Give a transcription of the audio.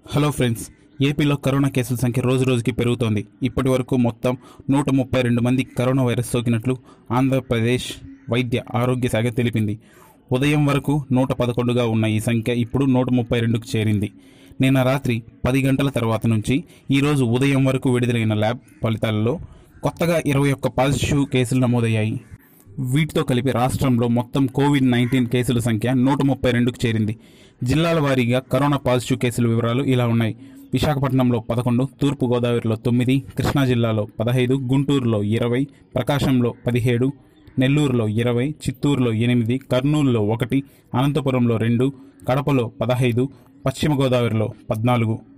hello friends ఏపీలో corona కేసుల సంఖ్య రోజు రోజుకి పెరుగుతోంది ఇప్పటి వరకు మొత్తం నూట ముప్పై రెండు మంది కరోనా వైరస్ సోకినట్లు ఆంధ్రప్రదేశ్ వైద్య ఆరోగ్య శాఖ తెలిపింది ఉదయం వరకు నూట పదకొండుగా ఉన్న ఈ సంఖ్య ఇప్పుడు నూట ముప్పై రెండుకు చేరింది నిన్న రాత్రి పది గంటల తర్వాత నుంచి ఈరోజు ఉదయం వరకు విడుదలైన ల్యాబ్ ఫలితాలలో కొత్తగా ఇరవై ఒక్క పాజిటివ్ కేసులు నమోదయ్యాయి వీటితో కలిపి రాష్ట్రంలో మొత్తం కోవిడ్ నైన్టీన్ కేసుల సంఖ్య నూట ముప్పై రెండుకు చేరింది జిల్లాల వారీగా కరోనా పాజిటివ్ కేసుల వివరాలు ఇలా ఉన్నాయి విశాఖపట్నంలో పదకొండు తూర్పు గోదావరిలో తొమ్మిది కృష్ణా జిల్లాలో పదహైదు గుంటూరులో ఇరవై ప్రకాశంలో పదిహేడు నెల్లూరులో ఇరవై చిత్తూరులో ఎనిమిది కర్నూలులో ఒకటి అనంతపురంలో రెండు కడపలో పదహైదు పశ్చిమ గోదావరిలో పద్నాలుగు